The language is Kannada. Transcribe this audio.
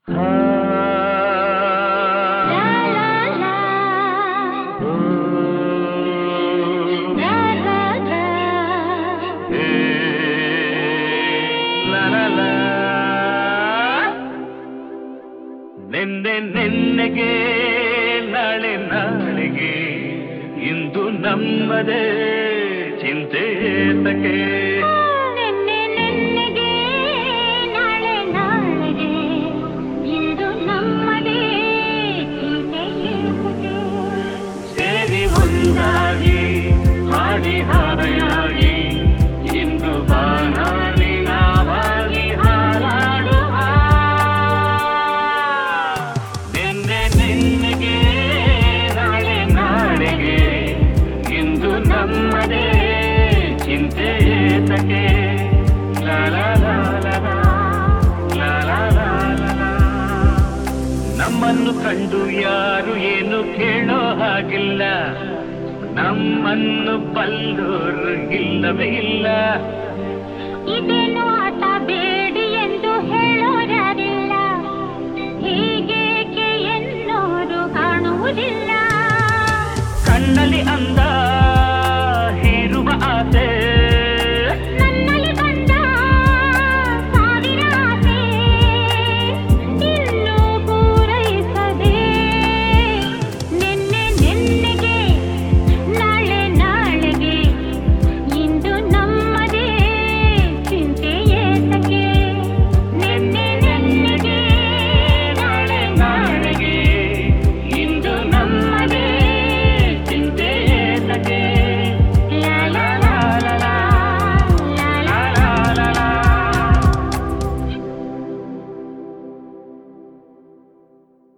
ನಿನ್ನೆ ನಿನ್ನೆಗೆ ನಾಳೆ ನಾಳೆಗೆ ಇಂದು ನಮ್ಮದೇ ಚಿಂತೆ ಏತಕ್ಕೆ ನೆನ್ನೆ ನೆನ್ನೆಗೆ ನಾಳೆ ನಾಳೆಗೆ ಇಂದು ನಮ್ಮದೇ ಚಿಂತೆ ಏತಕ್ಕೆ? ಸೇರಿ ಒಂದಾಗಿ ಹಾಡಿ ಹಾರೆಯಾಗಿ ಇಂದು ಬಾನಾಡಿ ನಾವಾಗಿ ಹಾರಾಡುವ ನಿನ್ನೆ ನಿನ್ನೆಗೆ ನಾಳೆ ನಾಳೆಗೆ ಇಂದು ನಮ್ಮದೇ ಚಿಂತೆ ಏತಕ್ಕೆ ಲಾ ಲಾ ಲಾ ಲಾ ಲಾ, ಲಾ ಲಾ ಲಾ ಲಾ ಲಾ. ನಮ್ಮನ್ನು ಕಂಡು ಯಾರು ಏನು ಕೇಳೋ ಹಾಗಿಲ್ಲ ನಮ್ಮನ್ನು ಬಲ್ಲೋರು ಇಲ್ಲವೇ ಇಲ್ಲ